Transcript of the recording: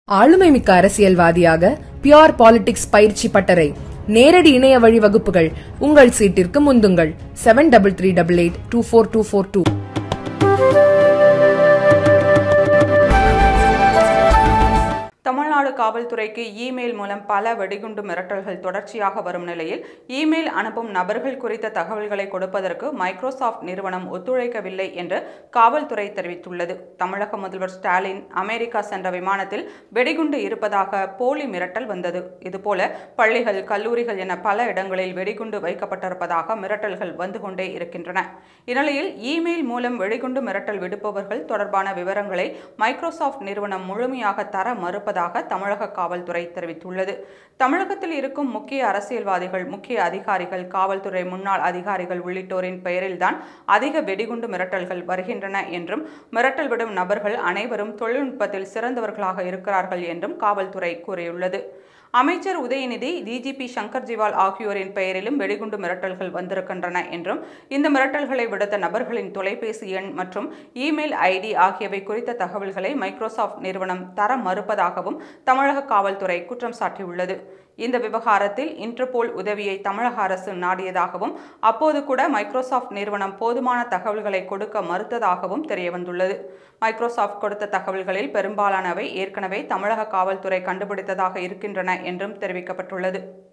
ஆளுமை மிக்க அரசியல்வாதியாக பியோர் பாலிடிக்ஸ் பயிற்சி பட்டறை நேரடி இணைய வழி வகுப்புகள் உங்கள் சீட்டிற்கு முந்துங்கள் seven double three double eight two four two four two தமிழ்நாடு காவல்துறைக்கு இமெயில் மூலம் பல வெடிகுண்டு மிரட்டல்கள் தொடர்ச்சியாக வரும் நிலையில் இமெயில் அனுப்பும் நபர்கள் குறித்த தகவல்களை கொடுப்பதற்கு மைக்ரோசாஃப்ட் நிறுவனம் ஒத்துழைக்கவில்லை என்று காவல்துறை தெரிவித்துள்ளது தமிழக முதல்வர் ஸ்டாலின் அமெரிக்கா சென்ற விமானத்தில் வெடிகுண்டு இருப்பதாக போலி மிரட்டல் வந்தது இதுபோல பள்ளிகள் கல்லூரிகள் என பல இடங்களில் வெடிகுண்டு வைக்கப்பட்டிருப்பதாக மிரட்டல்கள் வந்து கொண்டே இருக்கின்றன இந்நிலையில் இமெயில் மூலம் வெடிகுண்டு மிரட்டல் விடுப்பவர்கள் தொடர்பான விவரங்களை மைக்ரோசாஃப்ட் நிறுவனம் முழுமையாக தர மறுப்பதாக தமிழக காவல்துறை தெரிவித்துள்ளது தமிழகத்தில் இருக்கும் முக்கிய அரசியல்வாதிகள் முக்கிய அதிகாரிகள் காவல்துறை முன்னாள் அதிகாரிகள் உள்ளிட்டோரின் பெயரில்தான் அதிக வெடிகுண்டு மிரட்டல்கள் வருகின்றன என்றும் மிரட்டல் விடும் நபர்கள் அனைவரும் தொழில்நுட்பத்தில் சிறந்தவர்களாக இருக்கிறார்கள் என்றும் காவல்துறை கூறியுள்ளது அமைச்சர் உதயநிதி டிஜிபி சங்கர் ஜிவால் ஆகியோரின் பெயரிலும் வெடிகுண்டு மிரட்டல்கள் வந்திருக்கின்றன என்றும் இந்த மிரட்டல்களை விடுத்த நபர்களின் தொலைபேசி எண் மற்றும் இமெயில் ஐடி ஆகியவை குறித்த தகவல்களை மைக்ரோசாஃப்ட் நிறுவனம் தர மறுப்பதாகவும் தமிழக காவல்துறை குற்றம் சாட்டியுள்ளது இந்த விவகாரத்தில் இன்டர்போல் உதவியை தமிழக அரசு நாடியதாகவும் அப்போது கூட மைக்ரோசாஃப்ட் நிறுவனம் போதுமான தகவல்களை கொடுக்க மறுத்ததாகவும் தெரியவந்துள்ளது மைக்ரோசாஃப்ட் கொடுத்த தகவல்களில் பெரும்பாலானவை ஏற்கனவே தமிழக காவல்துறை கண்டுபிடித்ததாக இருக்கின்றன என்றும் தெரிவிக்கப்பட்டுள்ளது